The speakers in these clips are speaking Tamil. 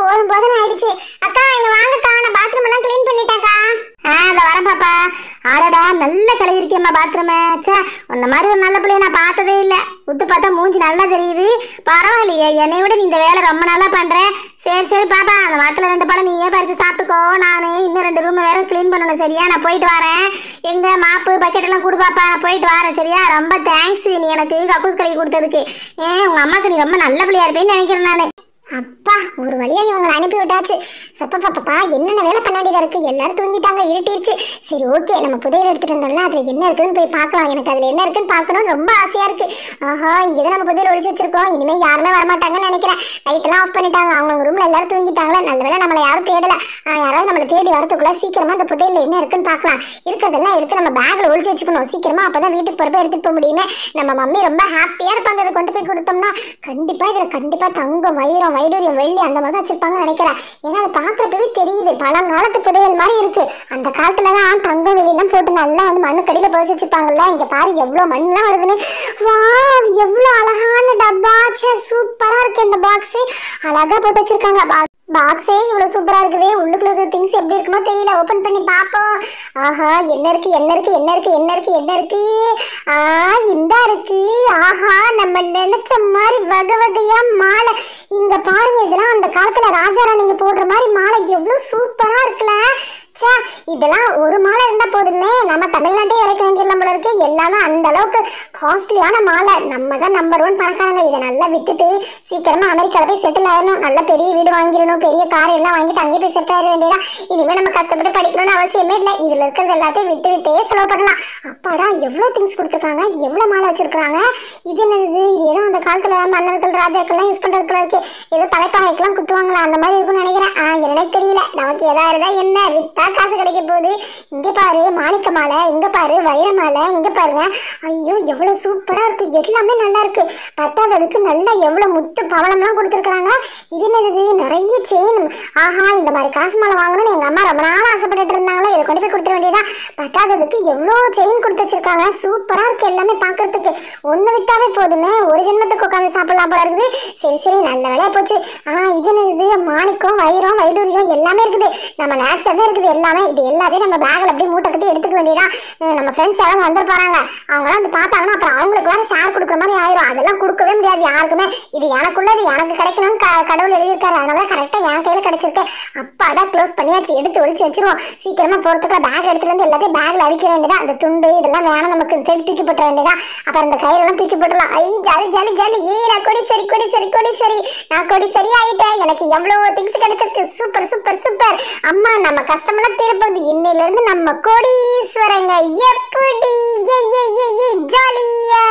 போதும் போதும் ஆயிடுச்சு அக்கா இங்க வாங்கக்கா நான் பாத்ரூம் எல்லாம் க்ளீன் பண்ணிட்டேன்க்கா ஆ இந்த வரேன் பாப்பா ஆடாடா நல்ல கழுவி இருக்கியம்மா பாத்ரூமு ச்சே உன்ன மாதிரி ஒரு நல்ல பிள்ளைய நான் பார்த்ததே இல்லை உத்து பார்த்தா மூஞ்சி நல்லா தெரியுது பரவாயில்லையே என்னை விட நீ இந்த வேலை ரொம்ப நல்லா பண்ற சரி சரி பாப்பா அந்த மரத்தில் ரெண்டு பழம் நீயே பறிச்சு சாப்பிட்டுக்கோ நான் இன்னும் ரெண்டு ரூம் வேற க்ளீன் பண்ணணும் சரியா நான் போயிட்டு வரேன் எங்க மாப்பு பக்கெட் எல்லாம் கொடு பாப்பா போயிட்டு வரேன் சரியா ரொம்ப தேங்க்ஸ் நீ எனக்கு கக்கூஸ் கழுவி கொடுத்ததுக்கு ஏன் உங்க அம்மாக்கு நீ ரொம்ப நல்ல பிள்ளையா இருப்பேன்னு நினைக்கிறேன் நான் அப்பா ஒரு வழியா இவங்களை அனுப்பி விட்டாச்சு சப்பா பாப்பா என்னென்ன வேலை பண்ண வேண்டியதா இருக்கு எல்லாரும் தூங்கிட்டாங்க இருட்டிருச்சு சரி ஓகே நம்ம புதையல் எடுத்துட்டு வந்தோம்ல அதுல என்ன இருக்குன்னு போய் பார்க்கலாம் எனக்கு அதுல என்ன இருக்குன்னு பார்க்கணும்னு ரொம்ப ஆசையா இருக்கு ஆஹா இங்கதான் நம்ம புதையல் ஒழிச்சு வச்சிருக்கோம் இனிமே யாருமே வரமாட்டாங்கன்னு நினைக்கிறேன் லைட் எல்லாம் ஆஃப் பண்ணிட்டாங்க அவங்க ரூம்ல எல்லாரும் தூங்கிட்டாங்களே நல்ல வேளை நம்மளை யாரும் தேடல ஆ, யாராவது நம்மளை தேடி வரதுக்குள்ள சீக்கிரமா அந்த புதையல்ல என்ன இருக்குன்னு பார்க்கலாம் இருக்கிறதெல்லாம் எடுத்து நம்ம பேக்ல ஒழிச்சு வச்சுக்கணும் சீக்கிரமா அப்பதான் வீட்டுக்கு போறப்ப எடுத்துட்டு போக முடியுமே நம்ம மம்மி ரொம்ப ஹாப்பியா இருப்பாங்க அதை கொண்டு போய் கொடுத்தோம்னா கண்டிப்பா இதுல கண்டிப்பா தங்கம் வைரம் வைடூரியம் வெள்ளி அந்த மாதிரி தான் வச்சிருப்பாங்கன்னு நினைக்கிறேன் ஏன்னா அதை பாக்குறப்பவே தெரியுது பழங்காலத்து புதையல் மாதிரி இருக்கு அந்த காலத்துல தான் தங்கம் வெளியெல்லாம் போட்டு நல்லா வந்து மண்ணு கடியில புதைச்சு வச்சிருப்பாங்கல்ல இங்க பாரு எவ்வளவு மண்ணெல்லாம் வருதுன்னு வா எவ்வளவு அழகான டப்பா சூப்பரா இருக்கு இந்த பாக்ஸ் அழகா போட்டு வச்சிருக்காங்க பாக்ஸே இவ்வளவு சூப்பரா இருக்குது உள்ளுக்குள்ள இருக்கிற திங்ஸ் எப்படி இருக்குமோ தெரியல ஓபன் பண்ணி பாப்போம் ஆஹா என்ன இருக்கு என்ன இருக்கு என்ன இருக்கு என்ன இருக்கு என்ன இருக்கு ஆ இந்த இருக்கு ஆஹா நம்ம நினைச்ச மாதிரி வகை வகையா மாலை இங்க பாருங்க இதெல்லாம் அந்த காலத்துல ராஜாராணிங்க போடுற மாதிரி மாலை எவ்வளவு சூப்பரா இருக்குல்ல ச்சே இதெல்லாம் ஒரு மாலை இருந்தா போதுமே நம்ம தமிழ்நாட்டே விலைக்கு வாங்கிடலாம் போல இருக்கு எல்லாமே அந்த அளவுக்கு காஸ்ட்லியான மாலை நம்ம தான் நம்பர் ஒன் பணக்காரங்க இதை நல்லா வித்துட்டு சீக்கிரமா அமெரிக்கால போய் செட்டில் ஆயிடணும் நல்ல பெரிய வீடு வாங்கிடணும் பெரிய கார் எல்லாம் வாங்கிட்டு அங்கேயே போய் செட்டில் ஆயிட வேண்டியதா இனிமே நம்ம கஷ்டப்பட்டு படிக்கணும்னு அவசியமே இல்லை இதுல இருக்கிறது எல்லாத்தையும் வித்து வித்தே செலவு பண்ணலாம் அப்பாடா எவ்வளவு திங்ஸ் கொடுத்துருக்காங்க எவ்வளவு மாலை வச்சிருக்காங்க இது என்னது இது ஏதோ அந்த காலத்துல மன்னர்கள் ராஜாக்கள்லாம் யூஸ் பண்றது போல இருக்கு ஏதோ தலைப்பாகைக்கெல்லாம் குத்துவாங்களா அந்த மாதிரி இருக்கும்னு நினைக்கிறேன் ஆ எனக்கு தெரியல நமக்கு எதா இருந்தா என்ன வித்தா காசு கிடைக்க போகுது இங்க பாரு மாணிக்க மாலை இங்க பாரு வைர மாலை இங்க பாருங்க ஐயோ எவ்வளவு சூப்பரா இருக்கு எல்லாமே நல்லா இருக்கு பத்தாததுக்கு நல்லா எவ்வளவு முத்து பவளம்லாம் கொடுத்துருக்காங்க இது என்னது நிறைய செயின் ஆஹா இந்த மாதிரி காசு மாலை வாங்கணும்னு எங்க அம்மா ரொம்ப நாள் ஆசைப்பட்டுட்டு இருந்தாங்களே இதை கொண்டு போய் கொடுத்துட வேண்டியதா பத்தாததுக்கு எவ்வளோ செயின் கொடுத்து வச்சிருக்காங்க சூப்பரா இருக்கு எல்லாமே பார்க்கறதுக்கு ஒண்ணு வித்தாவே போதுமே ஒரு ஜென்மத்துக்கு உட்காந்து சாப்பிடலாம் போல இருக்குது சரி சரி நல்ல வேலையா போச்சு ஆ இது என்னது மாணிக்கம் வைரம் வைடூரியம் எல்லாமே இருக்குது நம்ம நேச்சர் தான் இருக்குது எல்லாமே இது எல்லாத்தையும் நம்ம பேக்ல அப்படியே மூட்டை கட்டி எடுத்துக்க வேண்டியதா நம்ம ஃப்ரெண்ட்ஸ் யாராவது வந்துட்டு போறாங்க அவங்களாம் வந்து பார்த்தாங்கன்னா அப்புறம் அவங்களுக்கு வேற ஷேர் கொடுக்குற மாதிரி ஆயிரும் அதெல்லாம் கொடுக்கவே முடியாது யாருக்குமே இது எனக்குள்ளது எனக்கு கிடைக்கணும்னு க- கடவுள் எழுதியிருக்காரு அதனால கரெக்டா என் கையில கிடைச்சிருக்கு அப்பாடா க்ளோஸ் பண்ணியாச்சு எடுத்து ஒளிச்சு வச்சிருவோம் சீக்கிரமா போறதுக்குள்ள பேக் எடுத்துட்டு வந்து எல்லாத்தையும் பேக்ல அடிக்க வேண்டியதா அந்த துண்டு இதெல்லாம் வேணாம் நமக்கு சரி தூக்கி போட்ட வேண்டியதா அப்புறம் இந்த கையிலலாம் தூக்கி போட்டலாம் ஐ ஜாலி ஜாலி ஜாலி ஏ நான் கொடி சரி கொடி சரி கொடி சரி நான் கொடி சரி ஆயிட்டேன் எனக்கு எவ்வளவு திங்ஸ் கிடைச்சிருக்கு சூப்பர் சூப்பர் சூப்பர் அம்மா நம்ம கஷ்டமெல்லாம் தீரப்போகுது இன்னையில இருந்து நம்ம கோடீஸ்வரங்க எப்படி ஏ ஏ ஏ ஏ ஜாலியா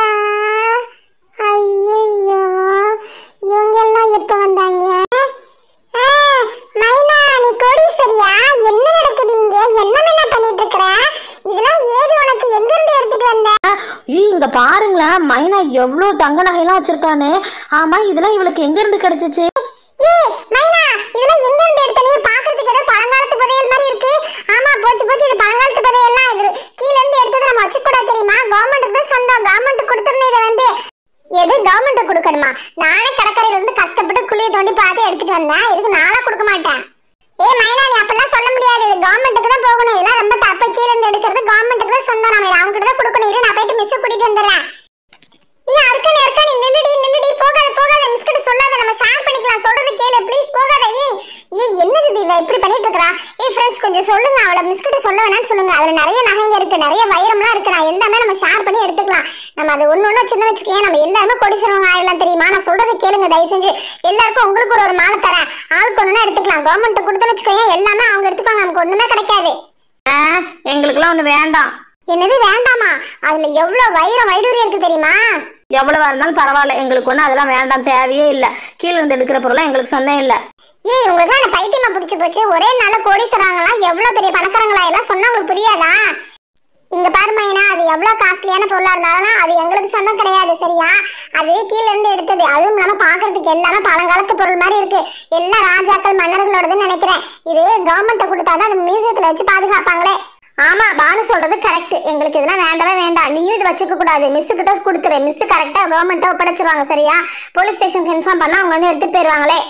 ஐயோ இவங்க எல்லாம் எப்ப வந்தாங்க ஆ, மைனா நீ கோடீஸ்வரியா என்ன நடக்குது இங்க என்ன என்ன பண்ணிட்டு இருக்கற இதெல்லாம் ஏது உனக்கு எங்க இருந்து எடுத்துட்டு வந்த ஏய் இங்க பாருங்களேன் மைனா எவ்வளோ தங்க நகையெல்லாம் வச்சிருக்கானு ஆமா இதெல்லாம் இவளுக்கு எங்க இருந்து கிடைச்சிச்சு ஏய் மைனா இதெல்லாம் எங்க இருந்து எடுத்த நீ பாக்குறதுக்கு ஏதோ பழங்காலத்து புதையல் மாதிரி இருக்கு ஆமா போச்சு போச்சு இது பழங்காலத்து புதையல்லாம் இது கீழ இருந்து எடுத்தது நம்ம வச்சுக்கூடாது தெரியுமா கவர்மெண்ட்டுக்கு தான் சொந்தம் கவர்மெண்ட் கொடுத்துருந்தது இதை வந்து எது கவர்மெண்ட் கொடுக்கணுமா நானே கடற்கரையில இருந்து கஷ்டப்பட்டு குழியை தோண்டி பார்த்து எடுத்துட்டு வந்தேன் இதுக்கு நாளா கொடுக்க மாட்டேன் ஏய் மைனா நீ அப்பெல்லாம் சொல்ல முடியாது இது கவர்மெண்ட்டுக்கு தான் போகணும் இதெல்லாம் ரொம்ப தப்பு கீழ இருந்து எடுக்கிறது கவர்மெண்ட்டுக்கு தான் சொந்தம் நம்ம அவங்க கிட்ட தான் கொடுக்கணும் இரு நான் போயிட்டு மிஸ் கூட்டிட்டு வந்துடுறேன் ஏய் அர்க்கன் அர்க்கன் நீ நில்லுடி நில்லுடி போகாத போகாத மிஸ் கிட்ட சொல்லாத நம்ம ஷேர் பண்ணிக்கலாம் சொல்றது கேளு ப்ளீஸ் போகாத ஏய் ஏய் என்னது இது இவ இப்படி பண்ணிட்டு இருக்கறா ஏய் ஃப்ரெண்ட்ஸ் கொஞ்சம் சொல்லுங்க அவளை மிஸ் கிட்ட சொல்ல வேணாம்னு சொல்லுங்க அதுல நிறைய நகைங்க இருக்கு நிறைய வைரம்லாம் இருக்கு நான் எல்லாமே நம்ம ஷேர் பண்ணி எடுத்துக்கலாம் நம்ம அது ஒண்ணு ஒண்ணு சின்ன வச்சுக்கேன் நம்ம எல்லாருமே கோடீஸ்வரன் ஆயிடலாம் தெரியுமா நான் சொல்றது கேளுங்க தயவு செஞ்சு எல்லாருக்கும் உங்களுக்கு ஒரு ஒரு மாலை தரேன் ஆளுக்கு ஒண்ணுனா எடுத்துக்கலாம் கவர்மெண்ட் கொடுத்தோன்னு வச்சுக்கோங்க எல்லாமே அவங்க எடுத்துப்பாங்க நமக்கு ஒண்ணுமே கிடைக்காது ஆ, எங்களுக்கெல்லாம் ஒன்று வேண்டாம் என்னது வேண்டாமா அதுல எவ்வளவு வைரம் வைடூரியம் இருக்கு தெரியுமா எவ்வளவா இருந்தாலும் பரவாயில்ல எங்களுக்கு ஒன்றும் அதெல்லாம் வேண்டாம் தேவையே இல்லை கீழே இருந்து எடுக்கிற பொருளாம் எங்களுக்கு சொந்தம் இல்லை ஏய் உங்களுக்கு அந்த பைத்தியமா பிடிச்சு போச்சு ஒரே நாள்ல கோடீஸ்வரங்களாம் எவ்வளவு பெரிய பணக்காரங்களா எல்லாம் சொன்னா உங்களுக்கு புரியாதா இங்க பாரு மைனா அது எவ்வளவு காஸ்ட்லியான பொருளா இருந்தாலும் அது எங்களுக்கு சொந்தம் கிடையாது சரியா அது கீழ இருந்து எடுத்தது அதுவும் இல்லாம பாக்குறதுக்கு எல்லாமே பழங்காலத்து பொருள் மாதிரி இருக்கு எல்லா ராஜாக்கள் மன்னர்களோடதுன்னு நினைக்கிறேன் இது கவர்மெண்ட் கொடுத்தாதான் அது மியூசியத்துல வச்சு பாதுகாப்பாங்களே ஆமா பானு சொல்றது கரெக்ட் எங்களுக்கு இதெல்லாம் வேண்டவே வேண்டாம் நீயும் இது வச்சுக்க கூடாது மிஸ் கிட்ட கொடுத்துரு மிஸ் கரெக்டா கவர்மெண்ட்டை ஒப்படைச்சிருவாங்க சரியா போலீஸ் ஸ்டேஷனுக்கு இன்ஃபார்ம் பண்ணா அவங்க வந்து எடுத்துட்டு போயிருவாங்களே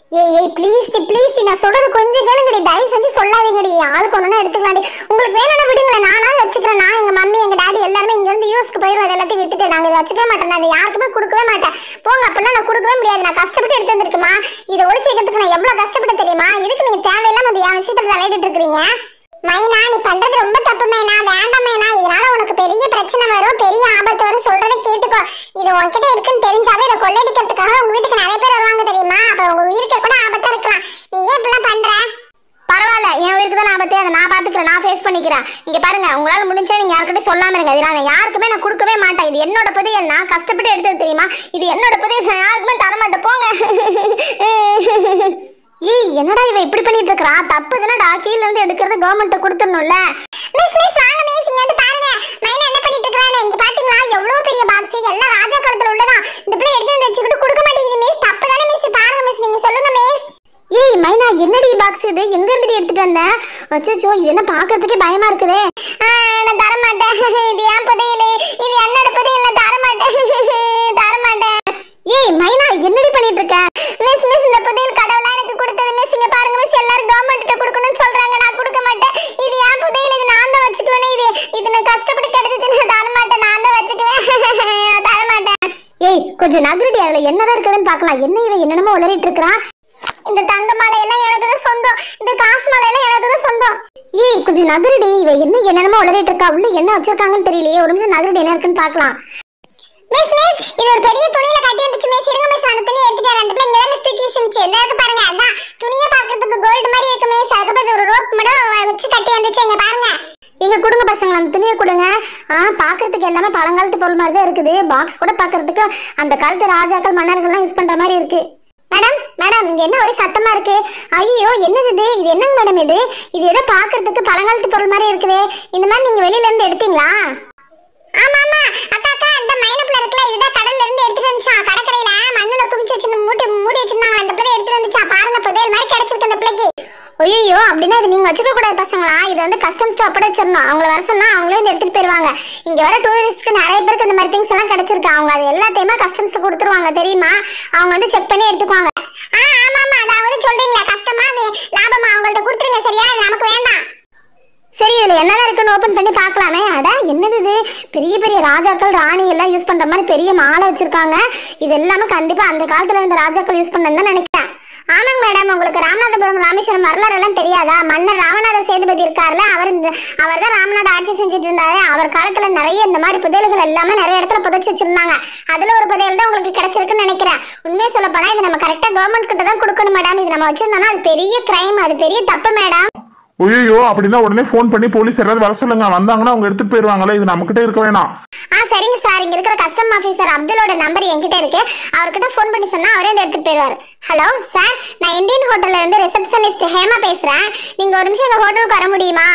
ஏய் ஏய் ப்ளீஸ் டி ப்ளீஸ் டி நான் சொல்றது கொஞ்சம் கேளுங்கடி தயவு செஞ்சு சொல்லாதீங்கடி ஆளுக்கு ஒண்ணுனா எடுத்துக்கலாம்டி உங்களுக்கு வேணும்னா விடுங்களேன் நானா வச்சுக்கிறேன் நான் எங்க மம்மி எங்க டாடி எல்லாருமே இங்க இருந்து யூஎஸ்க்கு போயிரும் அது எல்லாத்தையும் வித்துட்டு நாங்க இதை வச்சுக்கவே மாட்டேன் நான் இதை யாருக்குமே கொடுக்கவே மாட்டேன் போங்க அப்பெல்லாம் நான் கொடுக்கவே முடியாது நான் கஷ்டப்பட்டு எடுத்து வந்திருக்குமா இதை ஒளிச்சு வைக்கிறதுக்கு நான் எவ்வளவு கஷ்டப்பட்டு தெரியுமா இதுக்கு நீங்க தேவையில்லாம அது என் விஷயத்துல தலையிட்டு இருக்கிறீங்க மைனா நீ பண்றது ரொம்ப தப்பு மைனா வேண்டாம் மைனா இதனால உனக்கு பெரிய பிரச்சனை வரும் பெரிய ஆபத்து வரும் சொல்றதை கேட்டுக்கோ இது உன்கிட்ட இருக்குன்னு தெரிஞ்சாவே இதை கொள்ளையடிக்கிறதுக்காக உங்க வீட்டுக்கு நிறைய பேர் வருவாங்க தெரியுமா அப்ப உங்க உயிருக்கு கூட ஆபத்தா இருக்கலாம் நீ ஏன் இப்படிலாம் பண்ற பரவாயில்ல என் உயிருக்கு தான் ஆபத்து அதை நான் பாத்துக்கிறேன் நான் ஃபேஸ் பண்ணிக்கிறேன் இங்க பாருங்க உங்களால முடிஞ்சா நீங்க யாருக்கிட்டையும் சொல்லாம இருங்க இது நான் யாருக்குமே நான் கொடுக்கவே மாட்டேன் இது என்னோட புதையல் நான் கஷ்டப்பட்டு எடுத்தது தெரியுமா இது என்னோட புதையல் நான் யாருக்குமே தர மாட்டேன் போங்க ஏய் என்னடா இவ இப்படி பண்ணிட்டு இருக்கறா தப்பு தானடா கீழ இருந்து எடுக்கிறது கவர்மெண்ட் கொடுத்துடணும்ல மிஸ் மிஸ் வாங்க மிஸ் இங்க வந்து பாருங்க மைனா என்ன பண்ணிட்டு இருக்கானே இங்க பாத்தீங்களா எவ்வளவு பெரிய பாக்ஸ் எல்லாம் ராஜா காலத்துல உள்ளதான் இந்த பிள்ளை எடுத்து வந்து வச்சுக்கிட்டு கொடுக்க மாட்டேங்குது மிஸ் தப்பு தானே மிஸ் பாருங்க மிஸ் நீங்க சொல்லுங்க மிஸ் ஏய் மைனா என்னடி பாக்ஸ் இது எங்க இருந்து எடுத்துட்டு வந்த அச்சோ இது என்ன பாக்குறதுக்கே பயமா இருக்குதே ஆ, நான் தர மாட்டேன் இது ஏன் புதையல் இது என்னோட புதையல் நான் தர மாட்டேன் தர மாட்டேன் ஏய் மைனா என்னடி பண்ணிட்டு இருக்க மிஸ் மிஸ் இந்த புதையல் கடவுளா எனக்கு கொடுத்தது மிஸ் இங்க பாருங்க மிஸ் எல்லாரும் கவர்மெண்ட் கிட்ட கொடுக்கணும்னு சொல்றாங்க நான் கொடுக்க மாட்டேன் இது ஏன் புதையல் இது நான் தான் வச்சுக்குவேன் இது இது நான் கஷ்டப்பட்டு கிடைச்சிச்சு நான் தர மாட்டேன் நான் தான் வச்சுக்குவேன் தர மாட்டேன் ஏய் கொஞ்சம் நகரடி அதுல என்னதான் இருக்குதுன்னு பார்க்கலாம் என்ன இவ என்னென்னமோ உளறிட்டு இருக்கறான் இந்த தங்க மாலை எல்லாம் எனக்கு தான் சொந்தம் இந்த காசு மாலை எல்லாம் எனக்கு தான் சொந்தம் ஏய் கொஞ்சம் நகரடி இவ என்ன என்னென்னமோ உளறிட்டு இருக்கா உள்ள என்ன வச்சிருக்காங்கன்னு தெரியலையே ஒரு நிமிஷம் நகரடி என்ன இருக்குன்னு பார்க்கலாம் மிஸ் மிஸ் இது ஒரு பெரிய துணியில கட்டி இருந்துச்சு மிஸ் இருங்க மிஸ் அந்த துணி எடுத்துட்டு வரேன் அந்த பிள்ளை இங்க தான் தூக்கி இருந்துச்சு இந்த இருக்கு பாருங்க அதான் துணியை பார்க்கிறதுக்கு கோல்டு மாதிரி இருக்கு மிஸ் அதுக்கப்புறம் இது ஒரு ரோப் மட்டும் வச்சு கட்டி வந்துச்சு இங்க பாருங்க எங்க கொடுங்க பசங்க அந்த துணியை கொடுங்க ஆ பாக்குறதுக்கு எல்லாமே பழங்காலத்து பொருள் மாதிரி தான் இருக்குது பாக்ஸ் கூட பாக்குறதுக்கு அந்த காலத்து ராஜாக்கள் மன்னர்கள்லாம் யூஸ் பண்ற மாதிரி இருக்கு மேடம் மேடம் இங்க என்ன ஒரே சத்தமா இருக்கு ஐயோ என்னது இது இது என்னங்க மேடம் இது இது ஏதோ பாக்குறதுக்கு பழங்காலத்து பொருள் மாதிரி இருக்குதே இந்த மாதிரி நீங்க வெளியில இருந்து எடுத்தீங்களா ஆமா ஆமா அக்கா அக்கா இந்த மைனப்ல இருக்குல்ல இதுதான் கடல்ல இருந்து எடுத்துட்டு வந்துச்சா கடற்கரையில மண்ணுல குமிச்சு வச்சு மூட்டை மூடி வச்சிருந்தாங்க அந்த பிள்ளை எடுத்துட்டு வந்துச்சா பாருங்க புதையல் மாதிரி கிடைச்சிருக்கு அந்த பிள்ளைக்கு ஐயோ அப்படின்னா இது நீங்க வச்சுக்க கூடாது பசங்களா இது வந்து கஸ்டம்ஸ் அப்பட வச்சிடணும் அவங்கள வர சொன்னா அவங்களே இதை எடுத்துட்டு போயிருவாங்க இங்க வர டூரிஸ்ட்க்கு நிறைய பேருக்கு இந்த மாதிரி திங்ஸ் எல்லாம் கிடைச்சிருக்கு அவங்க அது எல்லாத்தையுமே கஸ்டம்ஸ் கொடுத்துருவாங்க தெரியுமா அவங்க வந்து செக் பண்ணி எடுத்துக்குவாங்க ஆ ஆமா ஆமா அதாவது சொல்றீங்களா கஷ்டமா அது லாபமா அவங்கள்ட்ட கொடுத்துருங்க சரியா இது நமக்கு வேண்டாம் சரி இதுல என்னதான் இருக்குன்னு ஓபன் பண்ணி பார்க்கலாமே அட என்னது இது பெரிய பெரிய ராஜாக்கள் ராணி எல்லாம் யூஸ் பண்ற மாதிரி பெரிய மாலை வச்சிருக்காங்க இது எல்லாமே கண்டிப்பா அந்த காலத்துல இருந்த ராஜாக்கள் யூஸ் பண்ணதுன்னு தான் நினைக்கிறேன் ஆமாங்க மேடம் உங்களுக்கு ராமநாதபுரம் ராமேஸ்வரம் வரலாறு எல்லாம் தெரியாதா மன்னர் ராமநாத சேதுபதி இருக்கார்ல அவர் இந்த அவர் தான் ராமநாடு ஆட்சி செஞ்சுட்டு இருந்தாரு அவர் காலத்துல நிறைய இந்த மாதிரி புதையல்கள் எல்லாமே நிறைய இடத்துல புதைச்சு வச்சிருந்தாங்க அதுல ஒரு புதையல் தான் உங்களுக்கு கிடைச்சிருக்குன்னு நினைக்கிறேன் உண்மையை சொல்ல போனா இது நம்ம கரெக்டா கவர்மெண்ட் கிட்ட தான் கொடுக்கணும் மேடம் இது நம்ம வச்சிருந்தோம்னா அது பெரிய கிரைம் அது பெரிய தப்பு மேடம் ஐயோ அப்படின்னா உடனே ஃபோன் பண்ணி போலீஸ் யாராவது வர சொல்லுங்க வந்தாங்கன்னா அவங்க எடுத்துட்டு போயிருவாங்களே இது நம்மகிட்ட இருக்க வேணாம் ஆ சரிங்க சார் இங்க இருக்கிற கஸ்டம் ஆஃபீஸர் அப்துலோட நம்பர் என்கிட்ட இருக்கு அவர்கிட்ட ஃபோன் பண்ணி சொன்னா அவரே வந்து எடுத்துட்டு போயிருவாரு ஹலோ சார் நான் இந்தியன் ஹோட்டல்ல இருந்து ரிசப்ஷனிஸ்ட் ஹேமா பேசுறேன் நீங்க ஒரு நிமிஷம் எங்க ஹோட்டலுக்கு வர முடியுமா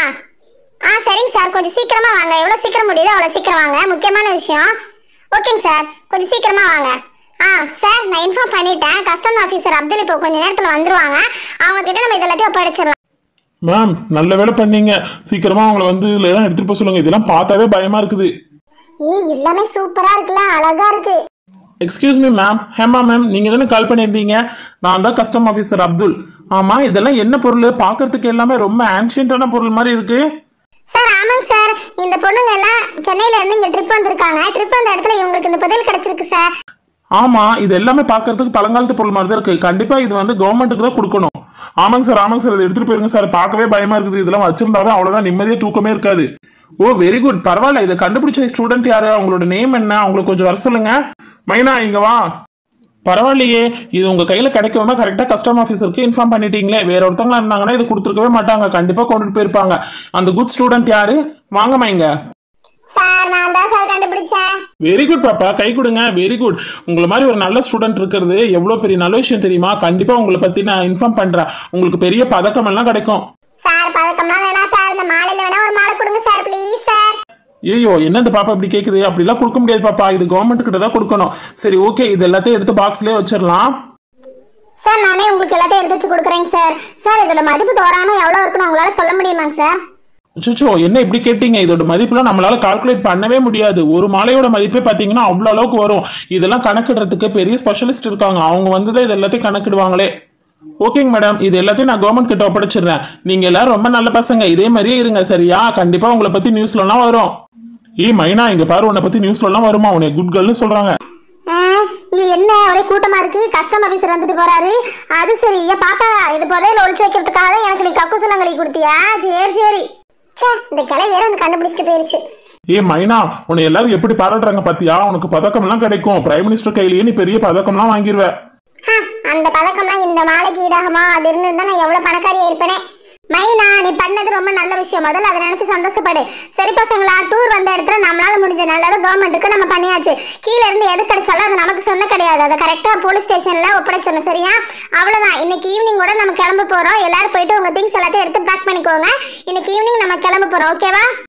ஆ சரிங்க சார் கொஞ்சம் சீக்கிரமா வாங்க எவ்வளவு சீக்கிரம் முடியுதோ அவ்வளவு சீக்கிரம் வாங்க முக்கியமான விஷயம் ஓகேங்க சார் கொஞ்சம் சீக்கிரமா வாங்க ஆ சார் நான் இன்ஃபார்ம் பண்ணிட்டேன் கஸ்டம் ஆஃபீஸர் அப்துல் இப்போ கொஞ்ச நேரத்துல வந்துருவாங்க அவங்க கிட்ட நம்ம இது எல்லாத்தையும் ஒப்படைச்சிடலாம் மேம் நல்ல வேலை பண்ணீங்க சீக்கிரமா அவங்கள வந்து இதுல எல்லாம் எடுத்துட்டு போக சொல்லுங்க இதெல்லாம் பார்த்தாவே பயமா இருக்குது ஏய் எல்லாமே சூப்பரா இருக்குல்ல அழகா இருக்கு excuse me ma'am Hema ma'am நீங்க தானே கால் பண்ணியிருந்தீங்க நான் தான் கஸ்டம் ஆஃபீஸர் அப்துல் ஆமா இதெல்லாம் என்ன பொருள் பார்க்கறதுக்கு எல்லாமே ரொம்ப ஆன்ஷியன்டான பொருள் மாதிரி இருக்கு சார் ஆமாங்க சார் இந்த பொண்ணுங்க எல்லாம் சென்னையில இருந்து இங்க ட்ரிப் வந்திருக்காங்க ட்ரிப் வந்த இடத்துல இவங்களுக்கு இந்த புதையல் கிடைச்சிருக்கு சார் ஆமா இது எல்லாமே பார்க்கறதுக்கு பழங்காலத்து பொருள் மாதிரி தான் இருக்கு கண்டிப்பா இது வந்து கவர்மெண்ட்டுக்கு தான் கொடுக்கணும் ஆமாங்க சார் ஆமாங்க சார் இதை எடுத்துட்டு போயிருங்க சார் பார்க்கவே பயமா இருக்குது இதெல்லாம் வச்சிருந்தாவே அவ்வளவுதான் நிம்மதியா தூக்கமே இருக்காது ஓ வெரி குட் பரவாயில்ல இதை கண்டுபிடிச்ச ஸ்டூடெண்ட் யாரு அவங்களோட நேம் என்ன அவங்களுக்கு கொஞ்சம் வர சொல்லுங்க மைனா இங்க வா பரவாயில்லையே இது உங்க கையில கிடைக்காம கரெக்டா கஸ்டம் ஆஃபீஸருக்கு இன்ஃபார்ம் பண்ணிட்டீங்களே வேற ஒருத்தவங்களா இருந்தாங்கன்னா இது கொடுத்துருக்கவே மாட்டாங்க கண்டிப்பா கொண்டுட்டு போயிருப்பாங்க அந்த குட் ஸ்டூடெண்ட் யாரு வாங்கம்மா இங்க சார் நான் தான் சார் கண்டுபிடிச்சேன் வெரி குட் பாப்பா கை கொடுங்க வெரி குட் உங்களை மாதிரி ஒரு நல்ல ஸ்டூடெண்ட் இருக்கிறது எவ்வளோ பெரிய நல்ல விஷயம் தெரியுமா கண்டிப்பாக உங்களை பற்றி நான் இன்ஃபார்ம் பண்ணுறேன் உங்களுக்கு பெரிய பதக்கம் எல்லாம் கிடைக்கும் சார் பதக்கம்லாம் வேணாம் சார் இந்த மாலையில வேணா ஒரு மாலை கொடுங்க சார் ப்ளீஸ் சார் ஐயோ என்ன இந்த பாப்பா இப்படி கேட்குது அப்படிலாம் கொடுக்க முடியாது பாப்பா இது கவர்மெண்ட் கிட்ட தான் கொடுக்கணும் சரி ஓகே இது எல்லாத்தையும் எடுத்து பாக்ஸ்லேயே வச்சிடலாம் சார் நானே உங்களுக்கு எல்லாத்தையும் எடுத்து வச்சு கொடுக்குறேங்க சார் சார் இதோட மதிப்பு தோறாம எவ்வளோ இருக்குன்னு உங்களால சொல்ல முடியுமாங்க சார் அச்சோ என்ன இப்படி கேட்டீங்க இதோட மதிப்புலாம் நம்மளால கால்குலேட் பண்ணவே முடியாது ஒரு மாலையோட மதிப்பே பார்த்தீங்கன்னா அவ்வளோ அளவுக்கு வரும் இதெல்லாம் கணக்கிடுறதுக்கு பெரிய ஸ்பெஷலிஸ்ட் இருக்காங்க அவங்க வந்து தான் இது எல்லாத்தையும் கணக்கிடுவாங்களே ஓகேங்க மேடம் இது எல்லாத்தையும் நான் கவர்மெண்ட் கிட்ட ஒப்படைச்சிடுறேன் நீங்க எல்லாரும் ரொம்ப நல்ல பசங்க இதே மாதிரியே இருங்க சரியா கண்டிப்பா உங்களை பத்தி நியூஸ்லலாம் வரும் ஏய் மைனா இங்க பாரு உன்னை பத்தி நியூஸ்லலாம் வருமா உன்னை குட் கேர்ள்னு சொல்றாங்க ஆ, இங்க என்ன ஒரே கூட்டமா இருக்கு கஸ்டம் ஆபீசர் வந்துட்டு போறாரு அது சரி ஏ பாப்பா இது புதையில ஒளிச்சு வைக்கிறதுக்காக தான் எனக்கு நீ கக்குசலங்களி கொடுத்தியா சரி சரி ச்சே இந்த கிளை வேற வந்து கண்டுபிடிச்சிட்டு போயிருச்சு ஏ மைனா உன்னை எல்லாரும் எப்படி பாராட்டுறாங்க பாத்தியா உனக்கு பதக்கம்லாம் கிடைக்கும் பிரைம் மினிஸ்டர் கையிலேயே நீ பெரிய பதக்கம்லாம் வாங்கிடுவ ஹ, அந்த பதக்கம்லாம் இந்த மாலைக்கு ஈடாகுமா அது இருந்திருந்தா நான் எவ்வளவு பணக்காரியா இருப்பேனே மைனா நீ பண்ணது ரொம்ப நல்ல விஷயம் முதல்ல அதை நினைச்சு சந்தோஷப்படு சரி பசங்களா டூர் வந்த இடத்துல நம்மளால முடிஞ்ச நல்லது கவர்மெண்ட்டுக்கு நம்ம பண்ணியாச்சு கீழே இருந்து எது கிடைச்சாலும் அது நமக்கு சொன்ன கிடையாது அதை கரெக்டா போலீஸ் ஸ்டேஷன்ல ஒப்படைச்சணும் சரியா அவ்வளவுதான் இன்னைக்கு ஈவினிங் கூட நம்ம கிளம்ப போறோம் எல்லாரும் போயிட்டு உங்க திங்ஸ் எல்லாத்தையும் எடுத்து பேக் பண்ணிக்கோங்க இன்னைக்கு ஈவினிங் நம்ம கிளம்ப போறோம் ஓகேவா